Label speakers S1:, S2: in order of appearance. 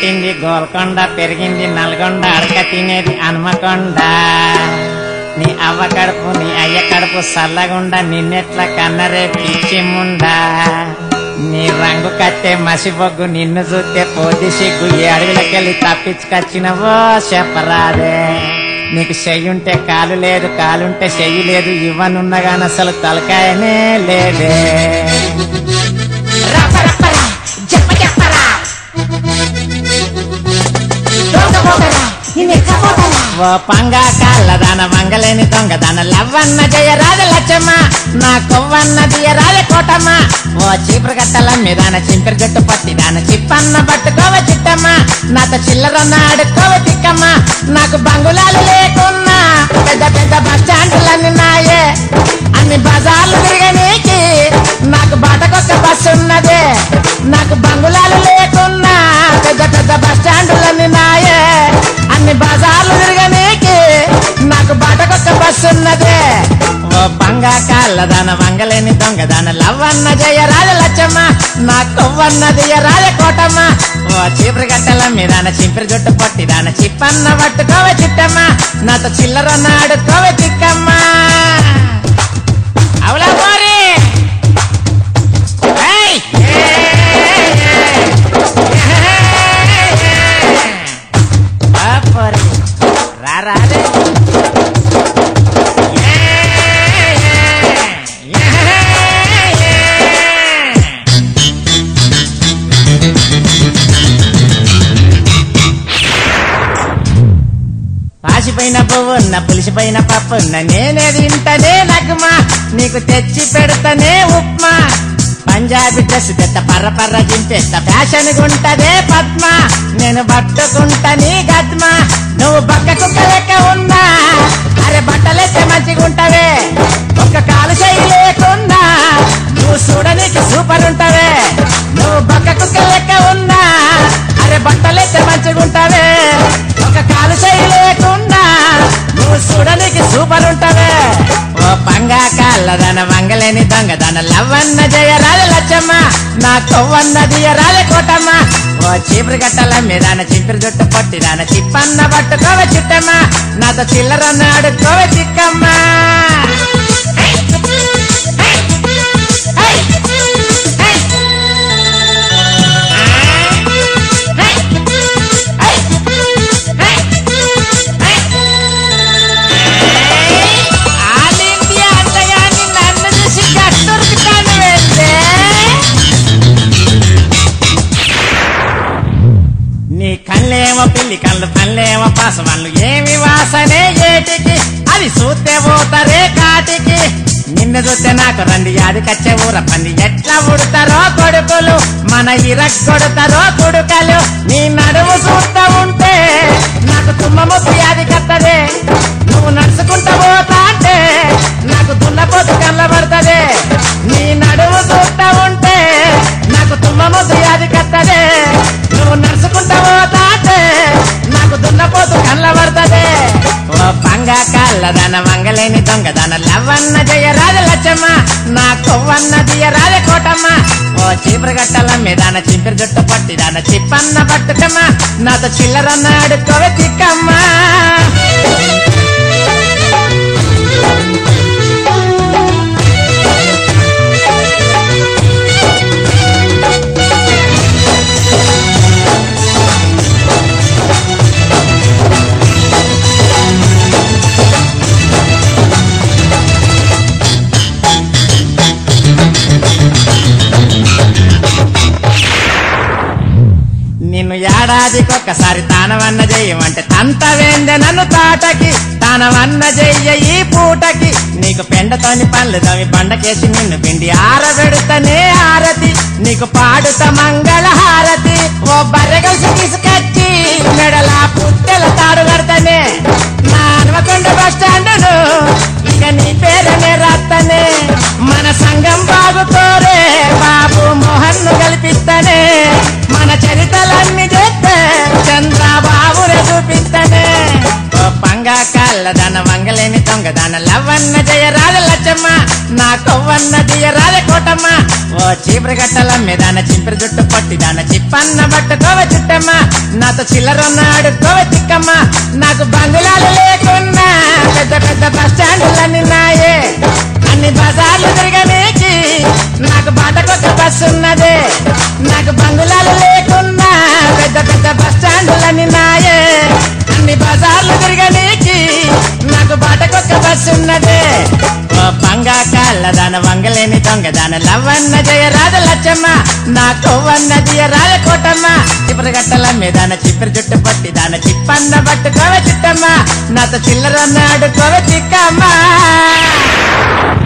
S1: పుట్టింది గోల్కొండ పెరిగింది నల్గొండ అడక తినేది హనుమకొండ నీ అవ్వ కడుపు నీ అయ్య కడుపు సల్లగుండ నిన్నెట్ల కన్నరే పిచ్చిముండా నీ రంగు కట్టే మసిబొగ్గు నిన్ను చూస్తే పోతి సిగ్గు ఏ అడవిలకెళ్ళి తప్పించుకొచ్చినవో చెప్పరాదే నీకు చెయ్యి ఉంటే కాలు లేదు కాలుంటే చెయ్యి లేదు ఇవ్వనున్నగాని అసలు తలకాయనే లేదే
S2: రపరపరా చెప్ప చెప్పరా దొంగపోతరా నిన్నెక్కపోతరా
S1: ఓ పంగా కాళ్ళదాన మంగలేని దొంగదాన లవ్వన్న జయ రాజ లచ్చమ్మ నా కొవ్వన్న దియ రాజ కోటమ్మ ఓ చీపురు గట్టల మీదాన చింపిరి జట్టు పట్టిదాన చిప్పన్న పట్టుకోవ చిట్టమ్మ నాతో చిల్లరన్న అడుక్కోవ తిక్కమ్మ నాకు బంగుళాలు లేకున్నా పెద్ద పెద్ద బస్ స్టాండ్లన్నీ నాయే అన్ని బజార్లు తిరగనీకి నాకు బాటకొక్క బస్సు ఉన్నదే నాకు బంగుళాలు లేకున్నా పెద్ద పెద్ద బస్ స్టాండ్లన్నీ నాయే అన్ని బజార్లు తిరగనీకి నాకు బాటకొక్క బస్సు ఉన్నదే ఓ బంగా కాళ్ళదాన మంగలేని దొంగదాన లవ్వన్న జయ రాజ లచ్చమ్మ నా కొవ్వన్నది రాజ కోటమ్మ ఓ చీపురు గట్టల మీదాన చింపిరి జుట్టు పొట్టిదాన చిప్పన్న పట్టుకోవ చిట్టమ్మ నాతో చిల్లరన్న ఆడుకోవ చిక్కమ్మ అవులా పోరి ఏయ్! ఆ పోరి. రా రా రే. పాసిపోయిన పువ్వున్న పులిసిపోయిన పప్పున్న నేనే తింటనే నగ్మా నీకు తెచ్చి పెడతనే ఉప్మా పంజాబీ డ్రెస్ తెత్త పర్ర పర్ర చింపేస్తా ఫ్యాషన్ గుంటదే పద్మ నేను పట్టుకుంటా నీ గద్మ నువ్వు బక్క కుక్క లెక్క ఉన్నా అరే బట్టలెత్తే మంచిగుంటవే ఒక్క కాలు చేయి లేకున్నా నువ్వు చూడనీకి సూపర్ ఉంటవే నువ్వు బక్క కుక్క లెక్క ఉన్నా అరే బట్టలెత్తే మంచిగుంటవే ఒక కాలు చేయి లేకుండా నువ్వు చూడనికి సూపర్ ఉంటవే ఓ పంగా కాళ్ళదన మంగలేని దొంగదన లవ్వన్న జయ రాజ లచ్చమ్మ నా కొవ్వన్న దియ రాజ కోటమ్మ ఓ చీపురు గట్టల మీదాన చింపిరి జుట్టు పొట్టిదాన చిప్పన్న పట్టుకోవ చిట్టమ్మ నాతో చిల్లరన్న అడుక్కోవ చిక్కమ్మ ఆల్ ఇండియా అంతగాని నన్ను చూసి గట్టురుకుతాను వెళ్తే నీ కళ్ళేమో పిల్లి కళ్ళు పళ్ళేమో పాసవాళ్ళు ఏమి వాసనే ఏటికి అది చూస్తే పోతారే కాటికి నిన్ను చూస్తే నాకు రండి అది కచ్చే ఊర పంది ఎట్లా ఉడతారో కొడుకులు మన ఇరక్ కొడతారో కొడుకలు నీ నడుము చూస్తా ఉంటే నాకు తుమ్మ ముప్పు యాది కత్తదే నువ్వు నడుచుకుంటా పోతా అంటే నాకు దున్నపోతు కళ్ళబడుతుంది నీ నడుము చూస్తా ఉంటే నాకు తుమ్మ ముద్దు యాది కత్తదే నువ్వు నడుచుకుంటా పోతా అంటే నాకు దున్నపోతు కళ్ళబడుతుంది ఓ పంగా కాళ్ళదన మంగలేని దొంగదన లవ్వన్న జయ రాజ లచ్చమ్మ నా కొవ్వన్న దియ రాజ కోటమ్మ ఓ చీపురు గట్టల మీదాన చింపిరి జుట్టు పట్టిదాన చిప్పన్న పట్టుకమ్మ నాతో చిల్లరన్న అడుక్కోవే చిక్కమ్మ నిన్ను ఏడాదికొక్కసారి తానవన్న చెయ్యమంటే తంత వేందె నన్ను తాటకి తానవన్న చెయ్య ఈ పూటకి నీకు పెండతోని పళ్ళు తవి బండకేసి నిన్ను పిండి ఆరబెడుతనే ఆరతి నీకు పాడుత మంగళ హారతి ఓ బర్రెగలిసి తీసుకొచ్చి మెడలా పుట్టెల తాడు కడతనే నా హనుమకొండ బస్ స్టాండును ఇక నీ పేరనే రాత్తనే మన సంఘం బాగుతోరే బాబు మోహన్ ను కల్పిస్తనే మన చరితలన్నీ చేస్తే చంద్రబాబునే చూపిస్తనే ఓ పంగా కాళ్ళదన మంగలేని దొంగదన లవ్వన్న జయ రాజ లచ్చమ్మ నా కొవ్వన్న దియరాలే కోటమ్మ ఓ చీపురు గట్టల మీదాన చింపిరి జుట్టు పట్టిదాన చిప్పన్న పట్టుకోవ చుట్టమ్మ నాతో చిల్లరన్న అడుక్కోవ చిక్కమ్మ నాకు బంగుళాలు లేకున్నా పెద్ద పెద్ద బస్ స్టాండ్లన్నీ నాయే అన్ని బజార్లు తిరగనీకి నాకు బాటకొక్క బస్సు ఉన్నదే నాకు బంగుళాలు లేకున్నా పెద్ద పెద్ద బస్ స్టాండ్లన్నీ నాయే అన్ని బజార్లు తిరగనీకి నాకు బాటకొక్క బస్సు ఉన్నదే ఓ పంగా కాళ్ళదాన వంగలేని దొంగదాన లవ్వన్న జయరాజ లచ్చమ్మ నా కొవ్వన్న జయరాజ కోటమ్మ చిప్పరి గట్టల మీదాన చిప్పరి జుట్టు పట్టి దాన చిప్పన్న పట్టుకోవ చిట్టమ్మ నాతో చిల్లరన్న అడుకోవ చిక్కమ్మ